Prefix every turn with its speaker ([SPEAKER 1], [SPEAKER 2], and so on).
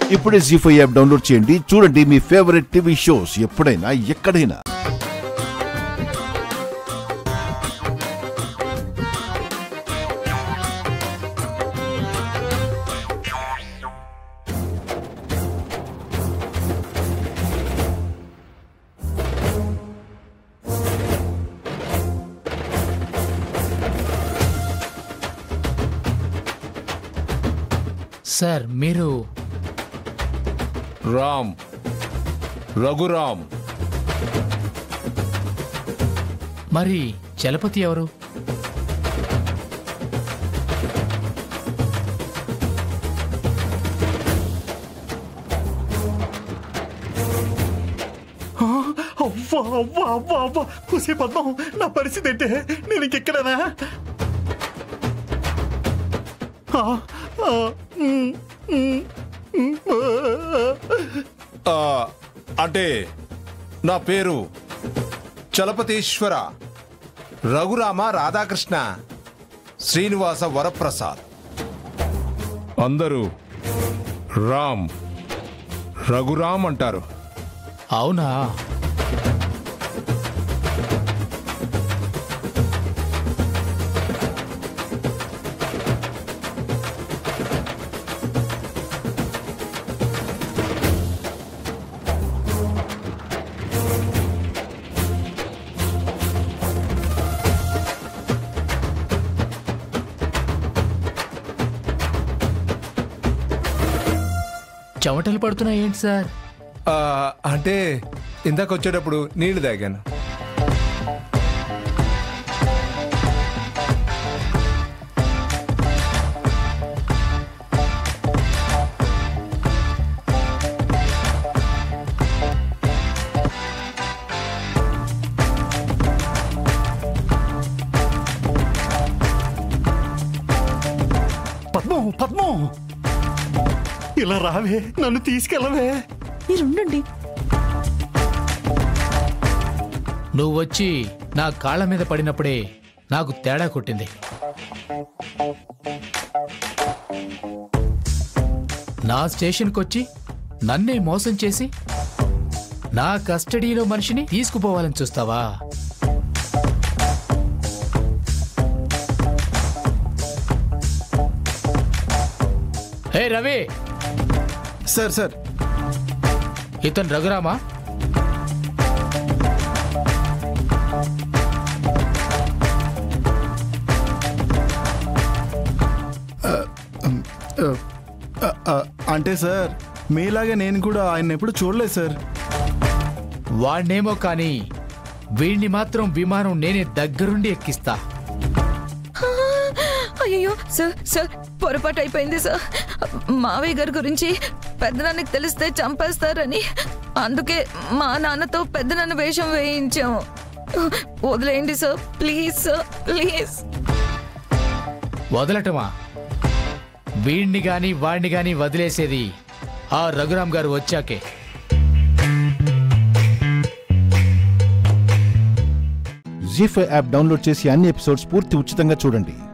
[SPEAKER 1] ఇప్పుడే G five app download చేయండి చూడండి మీ ఫేవరెట్ టీవీ షోస్ ఎప్పుడైనా ఎక్కడైనా
[SPEAKER 2] సార్ మీరు
[SPEAKER 3] రామ్ రఘురామ్
[SPEAKER 2] మరి చలపతి ఎవరు
[SPEAKER 4] అవ్వా అవ్వా అవ్వా అవ్వా కుసే పద్మం నా పరిస్థితి ఏంటే నేను ఇంకెక్కడనా ఆ, ఆ, ఉమ్, ఉమ్, ఉమ్, ఆ.
[SPEAKER 3] ఆ, అంటే నా పేరు చలపతీశ్వర రఘురామ రాధాకృష్ణ శ్రీనివాస వరప్రసాద్ అందరూ రామ్ రఘురామ్ అంటారు
[SPEAKER 2] అవునా చెమటలు పడుతున్నాయి ఏంటి సార్
[SPEAKER 3] ఆ, అంటే ఇందాక వచ్చేటప్పుడు నీళ్లు తాగాను
[SPEAKER 4] పద్మం పద్మం ఇలా రావే నన్ను తీసుకెళ్ళవే
[SPEAKER 5] మీరుండండి
[SPEAKER 2] నువ్వు వచ్చి నా కాళ్ళ మీద పడినప్పుడే నాకు తేడా కొట్టింది నా స్టేషన్కి వచ్చి నన్నే మోసం చేసి నా కస్టడీలో మనిషిని తీసుకుపోవాలని చూస్తావా హే రవి
[SPEAKER 4] సార్ సార్
[SPEAKER 2] ఇతను రఘురామా
[SPEAKER 4] అంటే సార్ మీలాగే నేను కూడా ఆయన ఎప్పుడు చూడలేదు సార్
[SPEAKER 2] వాణ్ణేమో కానీ వీణ్ణి మాత్రం విమానం నేనే దగ్గరుండి ఎక్కిస్తా
[SPEAKER 5] అయ్యో సార్ సార్ పొరపాటు అయిపోయింది సార్ మావయ్య గారి గురించి పెద్దనాన్నకి తెలిస్తే చంపేస్తారని అందుకే మా నాన్నతో పెద్దనాన్న వేషం వేయించాము వదిలేయండి సార్ ప్లీజ్ సార్ ప్లీజ్
[SPEAKER 2] వదలటమా వీణ్ణి గాని వాణ్ణి గాని వదిలేసేది ఆ రఘురామ్ గారు వచ్చాకే
[SPEAKER 1] జీ ఫైవ్ యాప్ డౌన్లోడ్ చేసి అన్ని ఎపిసోడ్స్ పూర్తి ఉచితంగా చూడండి